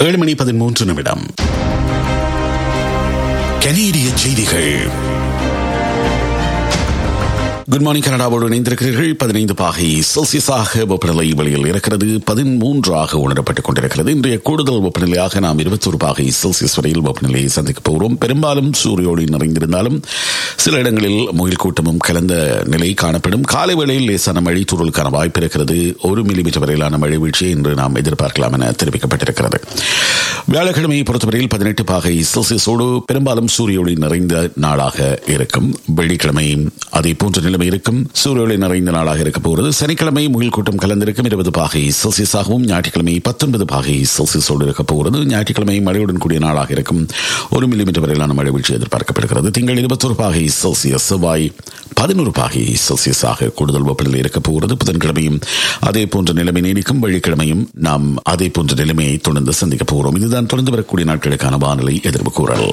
ஏழு மணி பதிமூன்று நிமிடம் கனேடிய செய்திகள் குட் மார்னிங் கனடாவோடு இணைந்திருக்கிறீர்கள் பதினைந்து பாகை செல்சியஸாக வெப்பநிலை வெளியில் இருக்கிறது பதிமூன்றாக உணரப்பட்டுக் கொண்டிருக்கிறது இன்றைய கூடுதல் வெப்பநிலையாக நாம் இருபத்தொரு பாகை செல்சியஸ் வரையில் வெப்பநிலையை சந்திக்கப் போகிறோம் பெரும்பாலும் சூரியோடு நிறைந்திருந்தாலும் சில இடங்களில் முயல் கூட்டமும் கலந்த நிலை காணப்படும் காலை வேளையில் லேசான மழை தூறலுக்கான வாய்ப்பு இருக்கிறது ஒரு மில்லிமீட்டர் வரையிலான மழை வீழ்ச்சியை இன்று நாம் எதிர்பார்க்கலாம் என தெரிவிக்கப்பட்டிருக்கிறது வியாழக்கிழமையை பொறுத்தவரையில் பதினெட்டு பாகை செல்சியஸோடு பெரும்பாலும் சூரிய ஒளி நிறைந்த நாளாக இருக்கும் வெள்ளிக்கிழமை அதே போன்ற நிலைமை இருக்கும் சூரிய ஒளி நிறைந்த நாளாக இருக்க போகிறது சனிக்கிழமை முகில் கூட்டம் கலந்திருக்கும் இருபது பாகை செல்சியஸாகவும் ஞாயிற்றுக்கிழமை பத்தொன்பது பாகை செல்சியஸோடு இருக்க போகிறது ஞாயிற்றுக்கிழமை மழையுடன் கூடிய நாளாக இருக்கும் ஒரு மில்லிமீட்டர் வரையிலான மழை வீழ்ச்சி எதிர்பார்க்கப்படுகிறது திங்கள் இருபத்தொரு பாகை செல்சியஸ் செவ்வாய் பதினோரு பாகை செல்சியஸாக கூடுதல் வெப்பநிலை இருக்க போகிறது புதன்கிழமையும் அதே போன்ற நிலைமை நீடிக்கும் வெள்ளிக்கிழமையும் நாம் அதே போன்ற நிலைமையை தொடர்ந்து சந்திக்கப் போகிறோம் இதுதான் தொடர்ந்து வரக்கூடிய நாட்களுக்கான வானிலை எதிர்ப்பு கூறல்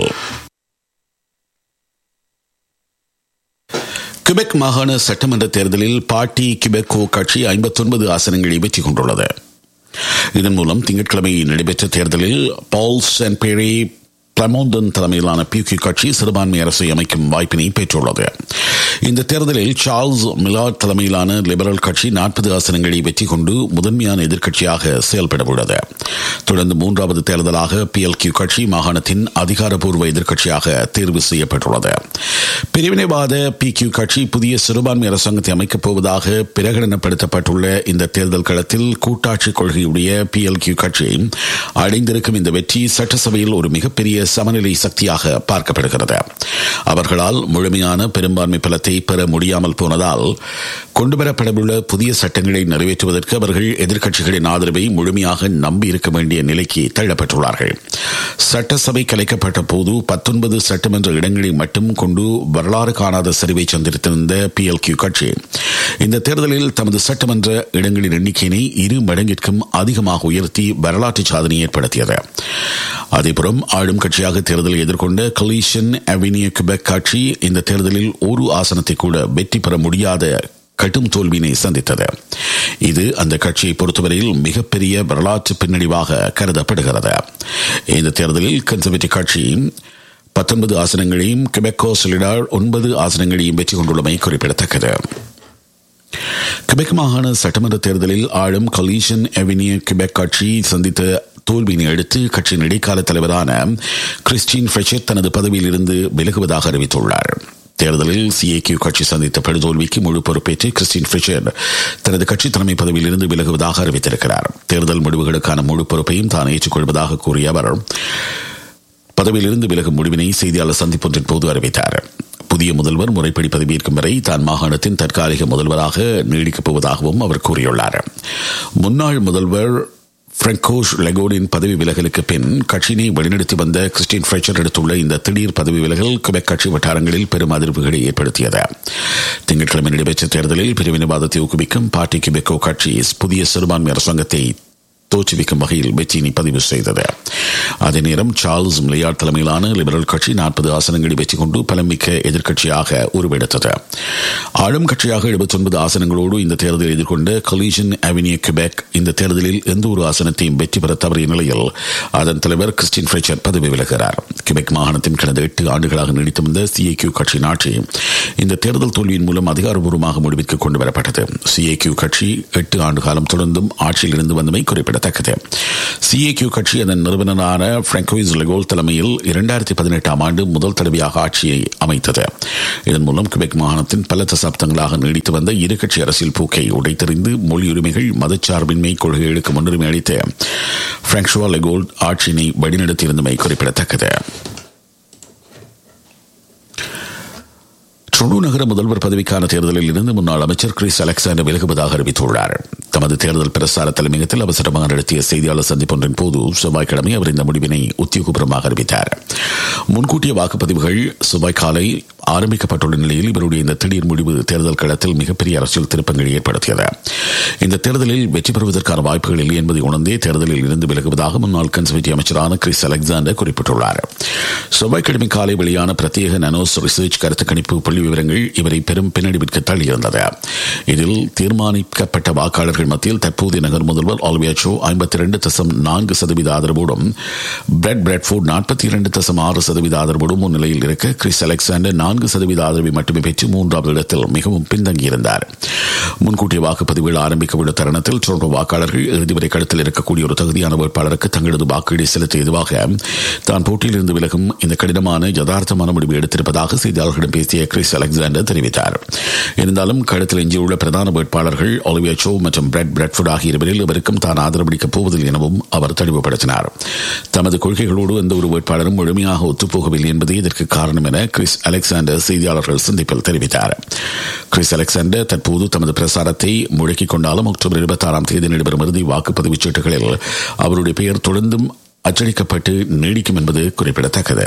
கிபெக் மாகாண சட்டமன்ற தேர்தலில் பார்ட்டி கிபெக்கோ கட்சி ஐம்பத்தொன்பது ஆசனங்களை வெற்றி கொண்டுள்ளது இதன் மூலம் திங்கட்கிழமை நடைபெற்ற தேர்தலில் பால்ஸ் அண்ட் பேரி பிளமோந்தன் தலைமையிலான பியூகி கட்சி சிறுபான்மை அரசை அமைக்கும் வாய்ப்பினை பெற்றுள்ளது இந்த தேர்தலில் சார்ல்ஸ் மிலாட் தலைமையிலான லிபரல் கட்சி நாற்பது ஆசனங்களை வெற்றி கொண்டு முதன்மையான எதிர்க்கட்சியாக செயல்பட உள்ளது தொடர்ந்து மூன்றாவது தேர்தலாக பி எல் கியூ கட்சி மாகாணத்தின் அதிகாரப்பூர்வ எதிர்க்கட்சியாக தேர்வு செய்யப்பட்டுள்ளது பிரிவினைவாத பி கியூ கட்சி புதிய சிறுபான்மை அரசாங்கத்தை அமைக்கப் போவதாக பிரகடனப்படுத்தப்பட்டுள்ள இந்த தேர்தல் களத்தில் கூட்டாட்சி கொள்கையுடைய பி எல் கியூ கட்சி அடைந்திருக்கும் இந்த வெற்றி சட்டசபையில் ஒரு மிகப்பெரிய சமநிலை சக்தியாக பார்க்கப்படுகிறது அவர்களால் முழுமையான பெரும்பான்மை பலத்தை பெற முடியாமல் போனதால் கொண்டுவரப்படவுள்ள புதிய சட்டங்களை நிறைவேற்றுவதற்கு அவர்கள் எதிர்க்கட்சிகளின் ஆதரவை முழுமையாக நம்பி இருக்க வேண்டிய நிலைக்கு தள்ளப்பட்டுள்ளார்கள் சட்டசபை கலைக்கப்பட்ட போது பத்தொன்பது சட்டமன்ற இடங்களை மட்டும் கொண்டு வரலாறு காணாத சரிவை சந்தித்திருந்த பி எல் கியூ கட்சி இந்த தேர்தலில் தமது சட்டமன்ற இடங்களின் எண்ணிக்கையினை இரு மடங்கிற்கும் அதிகமாக உயர்த்தி வரலாற்று சாதனை ஏற்படுத்தியது அதேபுறம் ஆளும் கட்சியாக தேர்தலை எதிர்கொண்ட கலீஷன் அவென்யூ கிபெக் கட்சி இந்த தேர்தலில் ஒரு ஆசனத்தை கூட வெற்றி பெற முடியாத கடும் தோல்வியினை சந்தித்தது இது அந்த கட்சியை பொறுத்தவரையில் மிகப்பெரிய வரலாற்று பின்னடைவாக கருதப்படுகிறது இந்த தேர்தலில் கன்சர்வேட்டிவ் கட்சி பத்தொன்பது ஆசனங்களையும் கிபெக்கோ சொலிடார் ஒன்பது ஆசனங்களையும் வெற்றி கொண்டுள்ளமை குறிப்பிடத்தக்கது கிபெக் மாகாண சட்டமன்ற தேர்தலில் ஆளும் கலீஷன் அவென்யூ கிபெக் கட்சி சந்தித்த தோல்வியினை அடுத்து கட்சியின் இடைக்கால தலைவரான கிறிஸ்டின் ஃபிரெச்சர் தனது பதவியில் இருந்து விலகுவதாக அறிவித்துள்ளார் தேர்தலில் சிஏகியூ கட்சி சந்தித்த படுதோல்விக்கு முழு பொறுப்பேற்று கிறிஸ்டின் ஃபிஷர் தனது கட்சி தலைமை பதவியில் இருந்து விலகுவதாக அறிவித்திருக்கிறார் தேர்தல் முடிவுகளுக்கான முழு பொறுப்பையும் தான் ஏற்றுக்கொள்வதாக கூறிய அவர் பதவியிலிருந்து விலகும் முடிவினை செய்தியாளர் சந்திப்பொன்றின் போது அறிவித்தார் புதிய முதல்வர் முறைப்படி பதவியேற்கும் வரை தான் மாகாணத்தின் தற்காலிக முதல்வராக நீடிக்கப் போவதாகவும் அவர் கூறியுள்ளார் முன்னாள் முதல்வர் பிராங்கோஷ் லெகோடின் பதவி விலகலுக்கு பின் கட்சியினை வழிநடத்தி வந்த கிறிஸ்டின் ஃபிரெச்சர் எடுத்துள்ள இந்த திடீர் பதவி விலகல் கிபெக் கட்சி வட்டாரங்களில் பெரும் அதிர்வுகளை ஏற்படுத்தியது திங்கட்கிழமை நடைபெற்ற தேர்தலில் பிரிவினைவாதத்தை ஊக்குவிக்கும் பார்ட்டி கிபெக்கோ கட்சி புதிய சிறுபான்மை அரசாங்கத்தை தோற்றுவிக்கும் வகையில் வெற்றியினை பதிவு செய்தது அதே நேரம் சார்ல்ஸ் மிளையாட் தலைமையிலான லிபரல் கட்சி நாற்பது ஆசனங்களை வெற்றி கொண்டு பலமிக்க எதிர்க்கட்சியாக உருவெடுத்தது ஆளும் கட்சியாக எழுபத்தி ஒன்பது ஆசனங்களோடு இந்த தேர்தலை எதிர்கொண்ட கலீஷன் அவென்யூ கிபெக் இந்த தேர்தலில் எந்த ஒரு ஆசனத்தையும் வெற்றி பெற தவறிய நிலையில் அதன் தலைவர் கிறிஸ்டின் ஃபிரெச்சர் பதவி விலகிறார் கிபெக் மாகாணத்தின் கடந்த எட்டு ஆண்டுகளாக நீடித்து வந்த சிஏகியூ கட்சியின் ஆட்சி இந்த தேர்தல் தோல்வியின் மூலம் அதிகாரப்பூர்வமாக முடிவிற்கு கொண்டு வரப்பட்டது சிஏகியூ கட்சி எட்டு ஆண்டு காலம் தொடர்ந்தும் ஆட்சியில் இருந்து வந்தமை குறிப்பிடத்தக்கது சிஏகியூ கட்சி அதன் நிறுவனரான பிராங்கோயிஸ் லெகோல் தலைமையில் இரண்டாயிரத்தி பதினெட்டாம் ஆண்டு முதல் தடவையாக ஆட்சியை அமைத்தது இதன் மூலம் கிபெக் மாகாணத்தின் பல தசாப்தங்களாக நீடித்து வந்த இரு கட்சி அரசியல் போக்கை உடைத்தெறிந்து மொழி உரிமைகள் மதச்சார்பின்மை கொள்கைகளுக்கு முன்னுரிமை அளித்த பிராங்க்ஷுவா லெகோல் ஆட்சியினை வழிநடத்தியிருந்தமை குறிப்பிடத்தக்கது ட்ரொனோ நகர முதல்வர் பதவிக்கான தேர்தலில் இருந்து முன்னாள் அமைச்சர் கிறிஸ் அலெக்சாண்டர் விலகுவதாக அறிவித்துள்ளார் தமது தேர்தல் பிரசார தலைமையகத்தில் அவசரமாக நடத்திய செய்தியாளர் சந்திப்பொன்றின் போது செவ்வாய்க்கிழமை அவர் இந்த முடிவினை உத்தியோகபூர்வமாக அறிவித்தார் முன்கூட்டிய வாக்குப்பதிவுகள் செவ்வாய் காலை ஆரம்பிக்கப்பட்டுள்ள நிலையில் இவருடைய இந்த திடீர் முடிவு தேர்தல் களத்தில் மிகப்பெரிய அரசியல் திருப்பங்களை ஏற்படுத்தியது இந்த தேர்தலில் வெற்றி பெறுவதற்கான வாய்ப்புகள் இல்லை என்பதை உணர்ந்தே தேர்தலில் இருந்து விலகுவதாக முன்னாள் கன்சர்வேட்டிவ் அமைச்சரான கிறிஸ் அலெக்சாண்டர் குறிப்பிட்டுள்ளார் செவ்வாய்க்கிழமை காலை வெளியான பிரத்யேக நனோஸ் ரிசர்ச் கருத்து கணிப்பு புள்ளி விவரங்கள் இவரை பெரும் பின்னடைவிற்கு தள்ளியிருந்தது இதில் தீர்மானிக்கப்பட்ட வாக்காளர்கள் மத்தியில் தற்போதைய நகர் முதல்வர் ஆல்வியாச்சோ ஐம்பத்தி இரண்டு தசம் நான்கு சதவீத ஆதரவோடும் பிரெட் பிரெட்ஃபோர்ட் நாற்பத்தி இரண்டு தசம் ஆறு சதவீத ஆதரவோடும் முன்னிலையில் இருக்க கிறிஸ் அலெக்சாண்டர் நான்கு சதவீத ஆதரவை மட்டுமே பெற்று மூன்றாவது இடத்தில் மிகவும் பின்தங்கியிருந்தார் முன்கூட்டிய வாக்குப்பதிவுகள் ஆரம்பிக்க உள்ள தருணத்தில் டொரண்டோ வாக்காளர்கள் இறுதி வரை களத்தில் இருக்கக்கூடிய ஒரு தகுதியான வேட்பாளருக்கு தங்களது வாக்குகளை செலுத்த எதுவாக தான் போட்டியிலிருந்து விலகும் இந்த கடினமான யதார்த்தமான முடிவு எடுத்திருப்பதாக செய்தியாளர்களிடம் பேசிய கிறிஸ் அலெக்சாண்டர் தெரிவித்தார் இருந்தாலும் களத்தில் எஞ்சியுள்ள பிரதான வேட்பாளர்கள் ஒலிவியா சோ மற்றும் பிரெட் பிரெட்ஃபுட் ஆகிய இருவரில் இவருக்கும் தான் ஆதரவளிக்கப் போவதில்லை எனவும் அவர் தெளிவுபடுத்தினார் தமது கொள்கைகளோடு எந்த ஒரு வேட்பாளரும் முழுமையாக ஒத்துப்போகவில்லை என்பதே இதற்கு காரணம் என கிறிஸ் அலெக்சாண்டர் செய்தியாளர்கள் சந்திப்பில் தெரிவித்தார் கிறிஸ் அலெக்சாண்டர் தற்போது தமது பிரசாரத்தை முழக்கிக் கொண்டாலும் அக்டோபர் இருபத்தி ஆறாம் தேதி நடைபெறும் இறுதி வாக்குப்பதிவுச் சீட்டுகளில் அவருடைய பெயர் தொடர்ந்தும் அச்சடிக்கப்பட்டு நீடிக்கும் என்பது குறிப்பிடத்தக்கது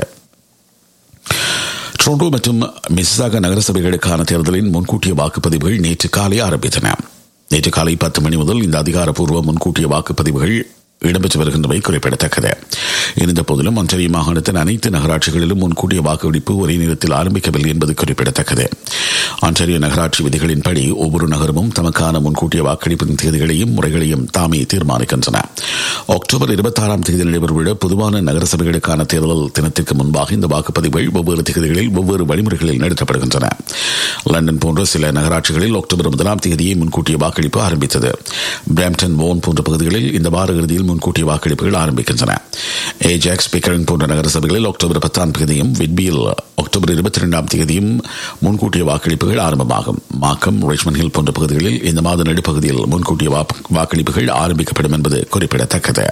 டொரண்டோ மற்றும் மிஸ்ஸாக நகரசபைகளுக்கான தேர்தலின் முன்கூட்டிய வாக்குப்பதிவுகள் நேற்று காலை ஆரம்பித்தன நேற்று காலை பத்து மணி முதல் இந்த அதிகாரப்பூர்வ முன்கூட்டிய வாக்குப்பதிவுகள் இடம்பெற்று வருகின்றவை குறிப்பிடத்தக்கது இருந்த போதிலும் ஒன்றிய மாகாணத்தின் அனைத்து நகராட்சிகளிலும் முன்கூட்டிய வாக்குப்பதிப்பு ஒரே நேரத்தில் ஆரம்பிக்கவில்லை என்பது குறிப்பிடத்தக்கது ஆன்டரிய நகராட்சி விதிகளின்படி ஒவ்வொரு நகரமும் தமக்கான முன்கூட்டிய வாக்களிப்பின் தேதிகளையும் முறைகளையும் தாமே தீர்மானிக்கின்றன அக்டோபர் இருபத்தி ஆறாம் தேதி நடைபெறவுள்ள பொதுவான நகரசபைகளுக்கான தேர்தல் தினத்திற்கு முன்பாக இந்த வாக்குப்பதிவுகள் ஒவ்வொரு தேதிகளில் ஒவ்வொரு வழிமுறைகளில் நடத்தப்படுகின்றன லண்டன் போன்ற சில நகராட்சிகளில் அக்டோபர் முதலாம் தேதியை முன்கூட்டிய வாக்களிப்பு ஆரம்பித்தது பிராம்டன் வோன் போன்ற பகுதிகளில் இந்த வார இறுதியில் முன்கூட்டிய வாக்களிப்புகள் ஆரம்பிக்கின்றன ஏஜாக்ஸ் பிக்கரிங் போன்ற நகர சபைகளில் அக்டோபர் பத்தாம் தேதியும் விட்பியில் அக்டோபர் இருபத்தி இரண்டாம் தேதியும் முன்கூட்டிய வாக்களிப்புகள் ஆரம்பமாகும் மாக்கம் ரிச்மண்ட் ஹில் போன்ற பகுதிகளில் இந்த மாத நடுப்பகுதியில் முன்கூட்டிய வாக்களிப்புகள் ஆரம்பிக்கப்படும் என்பது குறிப்பிடத்தக்கது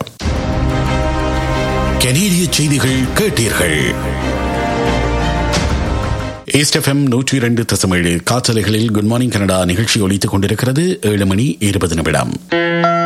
கனேடிய செய்திகள் கேட்டீர்கள் ஈஸ்ட் எஃப்எம் நூற்றி இரண்டு தசமேழு காற்றலைகளில் குட் மார்னிங் கனடா நிகழ்ச்சி ஒலித்துக் கொண்டிருக்கிறது ஏழு மணி இருபது நிமிடம்